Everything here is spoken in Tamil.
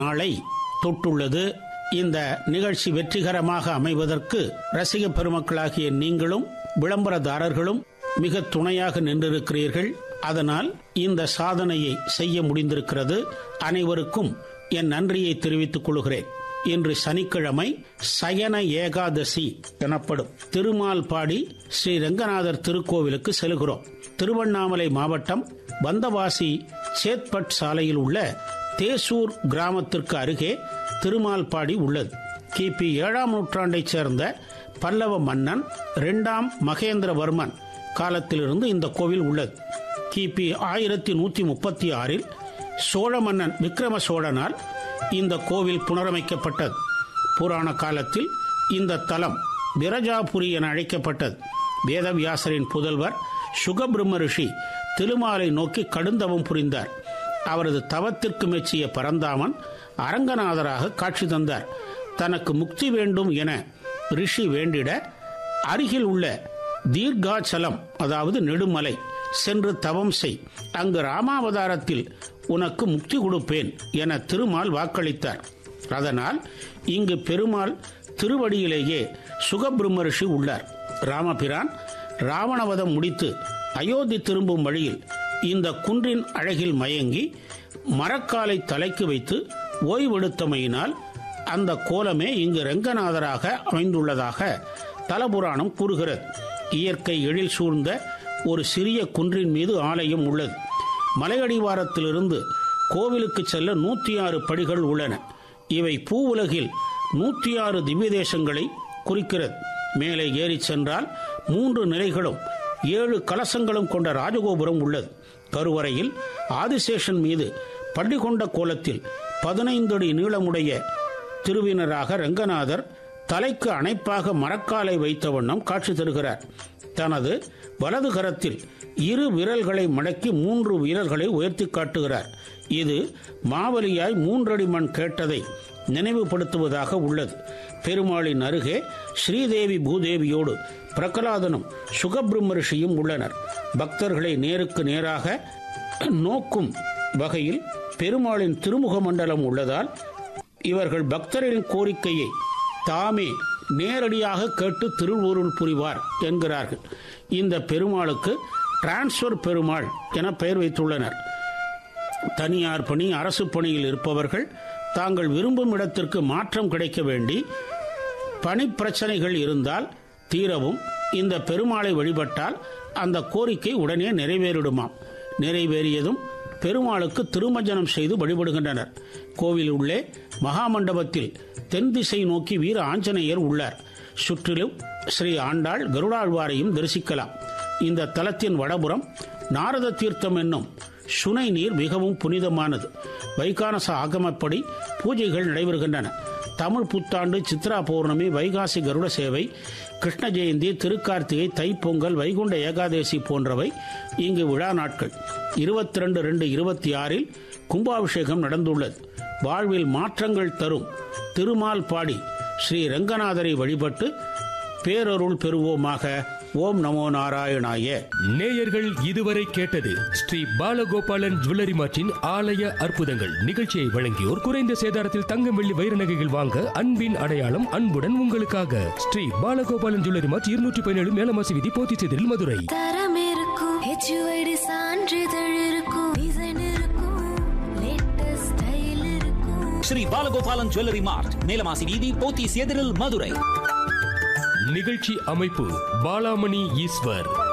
நாளை தொட்டுள்ளது இந்த நிகழ்ச்சி வெற்றிகரமாக அமைவதற்கு ரசிக பெருமக்களாகிய நீங்களும் விளம்பரதாரர்களும் மிக துணையாக நின்றிருக்கிறீர்கள் அதனால் இந்த சாதனையை செய்ய முடிந்திருக்கிறது அனைவருக்கும் என் நன்றியை தெரிவித்துக் கொள்கிறேன் இன்று சனிக்கிழமை சயன ஏகாதசி எனப்படும் திருமால் பாடி ஸ்ரீ ரங்கநாதர் திருக்கோவிலுக்கு செல்கிறோம் திருவண்ணாமலை மாவட்டம் வந்தவாசி சேத்பட் சாலையில் உள்ள தேசூர் கிராமத்திற்கு அருகே திருமால்பாடி உள்ளது கிபி ஏழாம் நூற்றாண்டைச் சேர்ந்த பல்லவ மன்னன் இரண்டாம் மகேந்திரவர்மன் காலத்திலிருந்து இந்த கோவில் உள்ளது கிபி ஆயிரத்தி நூத்தி முப்பத்தி ஆறில் சோழ மன்னன் விக்ரம சோழனால் இந்த கோவில் புனரமைக்கப்பட்டது புராண காலத்தில் இந்த தலம் விரஜாபுரி என அழைக்கப்பட்டது வேதவியாசரின் புதல்வர் சுகபிரம்ம ரிஷி திருமாலை நோக்கி கடுந்தவம் புரிந்தார் அவரது தவத்திற்கு மெச்சிய பரந்தாமன் அரங்கநாதராக காட்சி தந்தார் தனக்கு முக்தி வேண்டும் என ரிஷி வேண்டிட அருகில் உள்ள தீர்காச்சலம் அதாவது நெடுமலை சென்று தவம் செய் அங்கு ராமாவதாரத்தில் உனக்கு முக்தி கொடுப்பேன் என திருமால் வாக்களித்தார் அதனால் இங்கு பெருமாள் திருவடியிலேயே சுகபிரம்ம ரிஷி உள்ளார் ராமபிரான் ராவணவதம் முடித்து அயோத்தி திரும்பும் வழியில் இந்த குன்றின் அழகில் மயங்கி மரக்காலை தலைக்கு வைத்து ஓய்வெடுத்தமையினால் அந்த கோலமே இங்கு ரங்கநாதராக அமைந்துள்ளதாக தலபுராணம் கூறுகிறது இயற்கை எழில் சூழ்ந்த ஒரு சிறிய குன்றின் மீது ஆலயம் உள்ளது மலையடிவாரத்திலிருந்து கோவிலுக்கு செல்ல நூற்றி ஆறு படிகள் உள்ளன இவை பூ உலகில் நூற்றி ஆறு திவ்ய தேசங்களை குறிக்கிறது மேலே ஏறி சென்றால் மூன்று நிலைகளும் ஏழு கலசங்களும் கொண்ட ராஜகோபுரம் உள்ளது கருவறையில் ஆதிசேஷன் மீது பள்ளி கொண்ட கோலத்தில் பதினைந்து அடி நீளமுடைய திருவினராக ரங்கநாதர் தலைக்கு அணைப்பாக மரக்காலை வைத்த வண்ணம் காட்சி தருகிறார் தனது வலது கரத்தில் இரு விரல்களை மடக்கி மூன்று வீரர்களை உயர்த்தி காட்டுகிறார் இது மாவலியாய் மூன்றடி மண் கேட்டதை நினைவுபடுத்துவதாக உள்ளது பெருமாளின் அருகே ஸ்ரீதேவி பூதேவியோடு பிரகலாதனும் சுகபிரம்ம ரிஷியும் உள்ளனர் பக்தர்களை நேருக்கு நேராக நோக்கும் வகையில் பெருமாளின் திருமுக மண்டலம் உள்ளதால் இவர்கள் பக்தரின் கோரிக்கையை தாமே நேரடியாக கேட்டு திருவூருள் புரிவார் என்கிறார்கள் இந்த பெருமாளுக்கு டிரான்ஸ்பர் பெருமாள் என பெயர் வைத்துள்ளனர் தனியார் பணி அரசு பணியில் இருப்பவர்கள் தாங்கள் விரும்பும் இடத்திற்கு மாற்றம் கிடைக்க வேண்டி பணி பிரச்சனைகள் இருந்தால் தீரவும் இந்த பெருமாளை வழிபட்டால் அந்த கோரிக்கை உடனே நிறைவேறிடுமாம் நிறைவேறியதும் பெருமாளுக்கு திருமஜனம் செய்து வழிபடுகின்றனர் கோவில் உள்ளே மகாமண்டபத்தில் தென் திசை நோக்கி வீர ஆஞ்சநேயர் உள்ளார் சுற்றிலும் ஸ்ரீ ஆண்டாள் கருடாழ்வாரையும் தரிசிக்கலாம் இந்த தலத்தின் வடபுறம் நாரத தீர்த்தம் என்னும் சுனை நீர் மிகவும் புனிதமானது வைகானச ஆகமப்படி பூஜைகள் நடைபெறுகின்றன தமிழ் புத்தாண்டு சித்ரா பௌர்ணமி வைகாசி கருட சேவை கிருஷ்ண ஜெயந்தி திருக்கார்த்திகை தைப்பொங்கல் வைகுண்ட ஏகாதேசி போன்றவை இங்கு விழா நாட்கள் இருபத்தி ரெண்டு ரெண்டு இருபத்தி ஆறில் கும்பாபிஷேகம் நடந்துள்ளது வாழ்வில் மாற்றங்கள் தரும் திருமால் பாடி ஸ்ரீ ரங்கநாதரை வழிபட்டு பேரருள் பெறுவோமாக ஓம் நமோ நாராயணாய நேயர்கள் இதுவரை கேட்டது ஸ்ரீ பாலகோபாலன் ஜுவல்லரி மார்ட்டின் ஆலய அற்புதங்கள் நிகழ்ச்சியை வழங்கியோர் குறைந்த சேதாரத்தில் தங்கம் வெள்ளி வைர நகைகள் வாங்க அன்பின் அடையாளம் அன்புடன் உங்களுக்காக ஸ்ரீ பாலகோபாலன் ஜுவல்லரி மார்ட் இருநூற்றி பதினேழு மேலமாசி விதி போத்திச்சேரில் மதுரை தரம் இருக்கும் ஹெச்யூஐடி சான்றிதழ் இருக்கும் டிசைன் இருக்கும் லேட்டஸ்ட் ஸ்டைல் இருக்கும் ஸ்ரீ பாலகோபாலன் ஜுவல்லரி மார்ட் மேலமாசி வீதி போத்தீஸ் எதிரில் மதுரை நிகழ்ச்சி அமைப்பு பாலாமணி ஈஸ்வர்